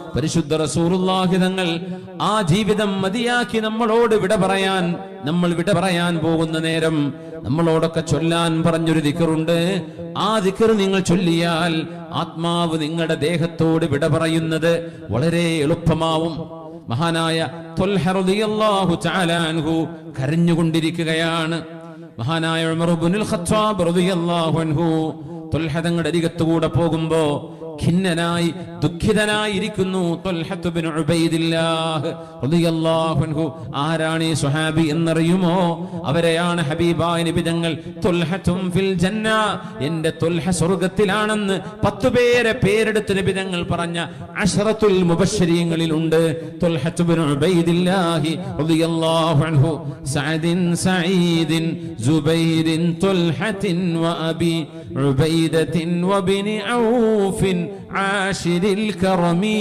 പരിശുദ്ധ റസൂലുള്ളാഹി തങ്ങൾ ആ ജീവിതം മതിയാക്കി നമ്മളോട് വിട പറയാൻ നമ്മൾ വിട പറയാൻ പോകുന്ന നേരം നമ്മളോടൊക്കെ ചൊല്ലാൻ പറഞ്ഞൊരു ദിക്കറുണ്ട് ആ ദിക്കർ നിങ്ങൾ ചൊല്ലിയാൽ ആത്മാവ് നിങ്ങളുടെ ദേഹത്തോട് വിട പറയുന്നത് വളരെ എളുപ്പമാവും മഹാനായ ത്വൽഹ റളിയല്ലാഹു തആല അൻഹു കരഞ്ഞുകൊണ്ടിരിക്കുകയാണ് മഹാനായ ഉമർ ഇബ്നുൽ ഖത്താബ് റളിയല്ലാഹു അൻഹു ത്വൽഹ തങ്ങളുടെ അരികത്തുകൂടെ പോകുമ്പോ ഖിന്നനായി ദുഃഖിതനായി ഇരിക്കുന്നു ത്വൽഹത്ത് ഇബ്നു ഉബൈദില്ലാഹ് റളിയല്ലാഹു അൻഹു ആരാണ് ഈ സ്വഹാബി എന്നറിയുമോ അവരെയാണ് ഹബീബായ നബി തങ്ങൾ ത്വൽഹത്തും ഫിൽ ജന്ന എന്റെ ത്വൽഹ സ്വർഗ്ഗത്തിലാണെന്ന് പത്തു പേരെ പേരെടുത്ത് നബി തങ്ങൾ പറഞ്ഞ അഷറത്തുൽ മുബശ്ശരീങ്ങളിൽ ഉണ്ട് ത്വൽഹത്ത് ഇബ്നു ഉബൈദില്ലാഹി റളിയല്ലാഹു അൻഹു സഅദിൻ സഈദിൻ സുബൈരിൻ ത്വൽഹത്തിൻ വഅബി ഉബൈദത്തിൻ വബിനി ഔഫിൻ ആശിരിൽ കറമീ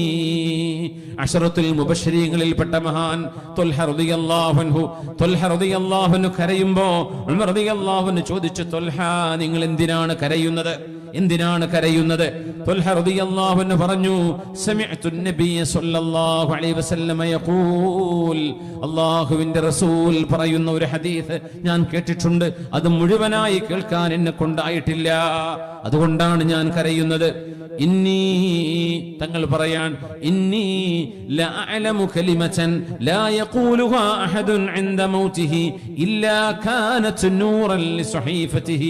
അഷറത്തുൽ മുബശ്ശരീങ്ങളിൽപ്പെട്ട മഹാൻ ത്വൽഹ റളിയല്ലാഹു അൻഹു ത്വൽഹ റളിയല്ലാഹു അൻഹു കരയുമ്പോ ഉമർ റളിയല്ലാഹു അൻഹു ചോദിച്ചു ത്വൽഹ നിങ്ങൾ എന്തിനാണ് കരയുന്നത് എന്തിനാണ് കരയുന്നത് ത്വൽഹ റളിയല്ലാഹു അൻഹു പറഞ്ഞു സമിഅ്തു നബിയ സ്വല്ലല്ലാഹു അലൈഹി വസല്ലമ യഖൂൽ അല്ലാഹുവിന്റെ റസൂൽ പറയുന്ന ഒരു ഹദീസ് ഞാൻ കേട്ടിട്ടുണ്ട് അത് മുഴുവനായി കേൾക്കാൻ എന്നെ കൊണ്ടായിട്ടില്ല അതുകൊണ്ടാണ് ഞാൻ കരയുന്നത് ഇന്നി തങ്ങൾ പറയാൻ ഇന്നി ലഅലമു കലിമതൻ ലാ യഖൂലുഹാ അഹദുൻ ഇൻദ മൗതിഹി ഇല്ലാ കാനത് നൂറൻ ലിസഹീഫതിഹി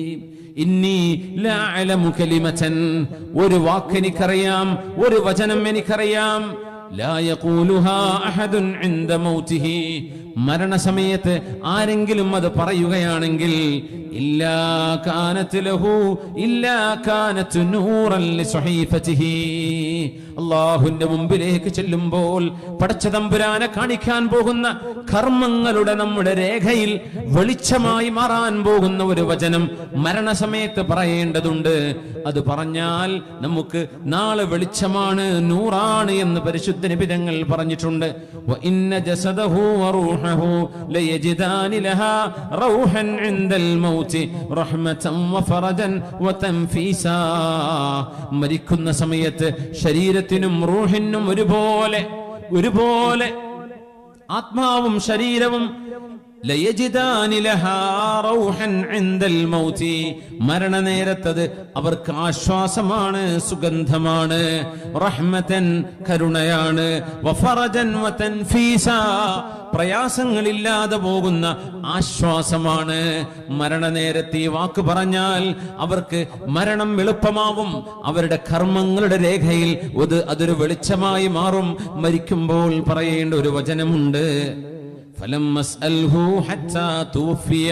ഇന്നി ലഅലമു കലിമതൻ ഒരു വാക്ക് എനിക്കറിയാം ഒരു വചനം എനിക്കറിയാം ലാ യഖൂലുഹാ അഹദുൻ ഇൻദ മൗതിഹി മരണസമയത്ത് ആരെങ്കിലും അത് പറയുകയാണെങ്കിൽ ഇല്ലാ കാനത്ത് ലഹു ഇല്ലാ കാനത്ത് നൂറൻ ലിസഹീഫതിഹി അല്ലാഹുവിന്റെ മുമ്പിലേക്ക് ചെല്ലുമ്പോൾ പടച്ച തമ്പുരാനെ കാണിക്കാൻ പോകുന്ന കർമ്മങ്ങളുടെ നമ്മുടെ രേഖയിൽ വെളിച്ചമായി മാറാൻ പോകുന്ന ഒരു വചനം മരണസമയത്ത് പറയേണ്ടതുണ്ട് അത് പറഞ്ഞാൽ നമുക്ക് നാളെ വെളിച്ചമാണ് നൂറാണ് എന്ന് പരിശുദ്ധ നിബിധങ്ങൾ പറഞ്ഞിട്ടുണ്ട് വ ഇന്ന ജസദഹു വറൂഹഹു ലയജിദാനി ലഹാ റൗഹൻ ഇൻദൽ മൗതി റഹ്മതൻ വഫറജൻ വതൻഫീസാ മരിക്കുന്ന സമയത്ത് ശരീരത്തിനും റൂഹിനും ഒരുപോലെ ഒരുപോലെ ആത്മാവും ശരീരവും ലയജിദാനി ലഹാ റൗഹൻ ഇൻദൽ മൗതി മരണനേരത്തത് അവർക്ക് ആശ്വാസമാണ് സുഗന്ധമാണ് റഹ്മതൻ കരുണയാണ് വഫറജൻ വതൻഫീസ പ്രയാസങ്ങളില്ലാതെ പോകുന്ന ആശ്വാസമാണ് മരണനേരത്തെ ഈ വാക്ക് പറഞ്ഞാൽ അവർക്ക് മരണം എളുപ്പമാവും അവരുടെ കർമ്മങ്ങളുടെ രേഖയിൽ അത് അതൊരു വെളിച്ചമായി മാറും മരിക്കുമ്പോൾ പറയേണ്ട ഒരു വചനമുണ്ട് ഫലം മസ്അൽഹു ഹത്താ തൂഫിയ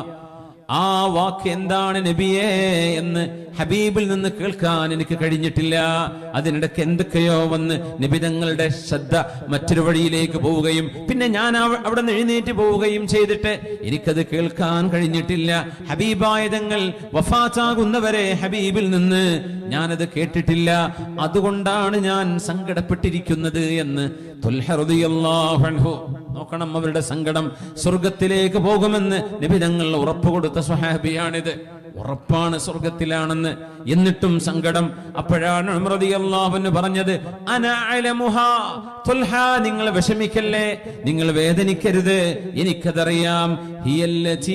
ആ വാക്ക് എന്താണ് നബിയേ എന്ന് ഹബീബിൽ നിന്ന് കേൾക്കാൻ എനിക്ക് കഴിഞ്ഞിട്ടില്ല അതിനിടയ്ക്ക് എന്തൊക്കെയോ വന്ന് നബിതങ്ങളുടെ ശ്രദ്ധ മറ്റൊരു വഴിയിലേക്ക് പോവുകയും പിന്നെ ഞാൻ അവ- അവിടെ നിന്ന് എഴുന്നേറ്റ് പോവുകയും ചെയ്തിട്ട് എനിക്കത് കേൾക്കാൻ കഴിഞ്ഞിട്ടില്ല ഹബീബായതങ്ങൾ വഫാത്താകുന്നവരെ ഹബീബിൽ നിന്ന് ഞാനത് കേട്ടിട്ടില്ല അതുകൊണ്ടാണ് ഞാൻ സങ്കടപ്പെട്ടിരിക്കുന്നത് എന്ന് ത്വൽഹ റളിയല്ലാഹു അൻഹു നോക്കണം അവരുടെ സങ്കടം സ്വർഗത്തിലേക്ക് പോകുമെന്ന് നബിതങ്ങൾ ഉറപ്പ് കൊടുത്ത സ്വഹാബിയാണിത് ഉറപ്പാണ് സ്വർഗത്തിലാണെന്ന് എന്നിട്ടും സങ്കടം അപ്പോഴാണ് ഉമർ റളിയല്ലാഹു അൻഹു പറഞ്ഞത് അന അലമുഹാ ത്വൽഹ നിങ്ങൾ വിഷമിക്കല്ലേ നിങ്ങൾ വേദനിക്കരുത് എനിക്കതറിയാം ഹിയല്ലതീ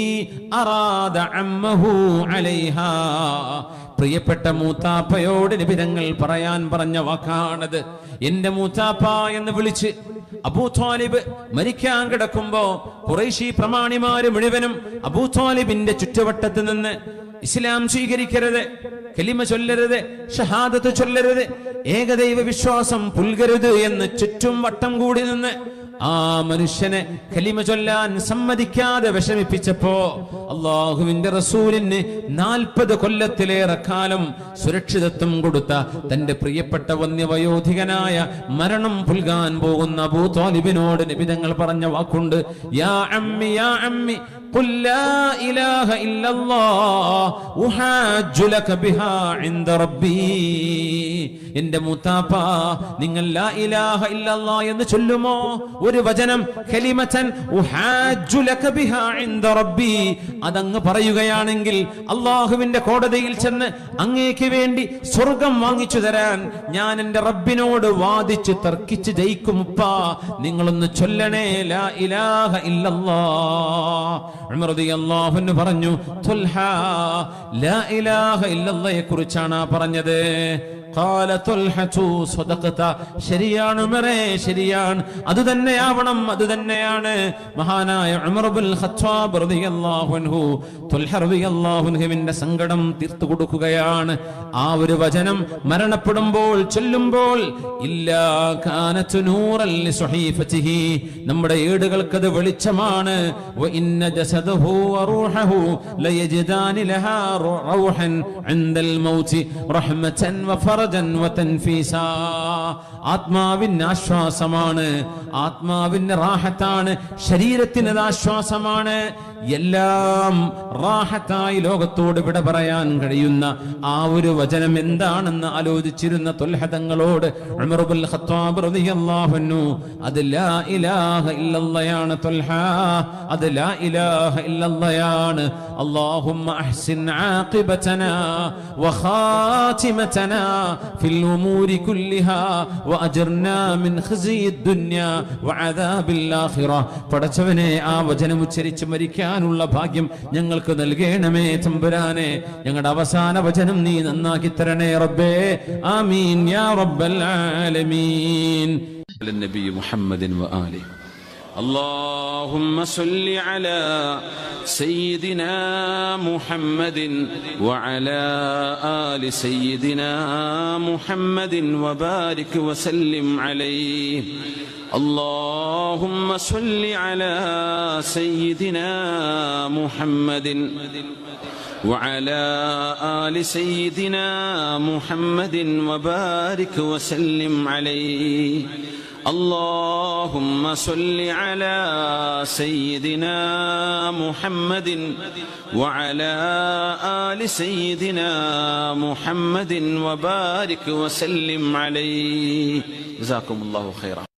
അറാദ അമ്മഹു അലൈഹാ പ്രിയപ്പെട്ട മൂത്താപ്പയോട് നിബിതങ്ങൾ പറയാൻ പറഞ്ഞ വാക്കാണത് എന്റെ മൂത്താപ്പ എന്ന് വിളിച്ച് അബൂ ത്വാലിബ് മരിക്കാൻ കിടക്കുമ്പോ കുറേശി പ്രമാണിമാര് മുഴുവനും അബൂ ത്വാലിബിന്റെ ചുറ്റുവട്ടത്ത് നിന്ന് ഇസ്ലാം സ്വീകരിക്കരുത് കലിമ ചൊല്ലരുത് ഷഹാദത്ത് ചൊല്ലരുത് ഏകദൈവ വിശ്വാസം പുൽകരുത് എന്ന് ചുറ്റും വട്ടം കൂടി നിന്ന് ആ മനുഷ്യനെ കലിമ ചൊല്ലാൻ സമ്മതിക്കാതെ വിഷമിപ്പിച്ചപ്പോ അള്ളാഹുവിന്റെ റസൂലിന് നാൽപ്പത് കൊല്ലത്തിലേറെ കാലം സുരക്ഷിതത്വം കൊടുത്ത തന്റെ പ്രിയപ്പെട്ട വന്യവയോധികനായ മരണം പുൽകാൻ പോകുന്ന അബൂ താലിബിനോട് നിബിതങ്ങൾ പറഞ്ഞ വാക്കുണ്ട് യാ അമ്മി യാ അമ്മി قل لا إله إلا الله أحاج لك بها عند ربي എന്റെ മുത്താപ്പ നിങ്ങൾ ലാ ഇലാഹ ഇല്ലല്ലാ എന്ന് ചൊല്ലുമോ ഒരു വചനം കലിമത്തൻ ഉഹാജ്ജു ലക ബിഹാ ഇൻദ റബ്ബി അതങ്ങ് പറയുകയാണെങ്കിൽ അള്ളാഹുവിന്റെ കോടതിയിൽ ചെന്ന് അങ്ങേക്ക് വേണ്ടി സ്വർഗം വാങ്ങിച്ചു തരാൻ ഞാൻ എന്റെ റബ്ബിനോട് വാദിച്ച് തർക്കിച്ച് ജയിക്കും ഉപ്പ നിങ്ങളൊന്ന് ചൊല്ലണേ ലാ ഇലാഹ ഇല്ലല്ലാ ഉമർ റളിയല്ലാഹു അൻഹു പറഞ്ഞു തുൽഹ ലാ ഇലാഹ ഇല്ലല്ലയെ കുറിച്ചാണ് ആ പറഞ്ഞത് قال طلحة صدقت ശരിയാണ് ഉമറേ ശരിയാണ് അത് തന്നെയാവണം അത് തന്നെയാണ് മഹാനായ ഉമർ ഇബ്നുൽ ഖത്താബ് റളിയല്ലാഹു അൻഹു തുൽഹ റളിയല്ലാഹു അൻഹുവിന്റെ സങ്കടം തീർത്തു കൊടുക്കുകയാണ് ആ ഒരു വചനം മരണപ്പെടുമ്പോൾ ചൊല്ലുമ്പോൾ ഇല്ലാ കാനത്ത് നൂറൻ ലിസുഹീഫതിഹി നമ്മുടെ ഏടുകൾക്ക് അത് വെളിച്ചമാണ് വ ഇന്ന ജസദഹു വറൂഹഹു ലയജിദാനി ലഹാ റൗഹൻ ഇൻദൽ മൗതി റഹ്മതൻ വഫറജൻ വതൻഫീസാ ആത്മാവിന് ആശ്വാസമാണ് ആത്മാവിന് റാഹത്താണ് ശരീരത്തിന് അത് ആശ്വാസമാണ് എല്ലാം റാഹത്തായി ലോകത്തോട് വിട പറയാൻ കഴിയുന്ന ആ ഒരു വചനം എന്താണെന്ന് ആലോചിച്ചിരുന്ന തൊൽഹതങ്ങളോട് ഉമറുൽ ഖത്താബ് റളിയല്ലാഹു അൻഹു അത് ലാ ഇലാഹ ഇല്ലല്ലയാണ് തൊൽഹ അത് ലാ ഇലാഹ ഇല്ലല്ലയാണ് اللهم احسن عاقبتنا وخاتمتنا في الامور كلها واجرنا من خزي الدنيا وعذاب الاخره പടച്ചവനെ ആ വചനം ഉച്ചരിച്ച് മരിക്കാനുള്ള ഭാഗ്യം ഞങ്ങൾക്ക് നൽകണമേ തമ്പുരാനെ ഞങ്ങളുടെ അവസാന വചനം നീ നന്നാക്കി തരണേ റബ്ബേ ആമീൻ യാ റബ്ബൽ ആലമീൻ النبي محمد وآله اللهم صل على سيدنا محمد وعلى آل سيدنا محمد وبارك وسلم عليه اللهم صل على سيدنا محمد وعلى آل سيدنا محمد وبارك وسلم عليه اللهم صل على سيدنا محمد وعلى آل سيدنا محمد وبارك وسلم عليه جزاكم الله خيرا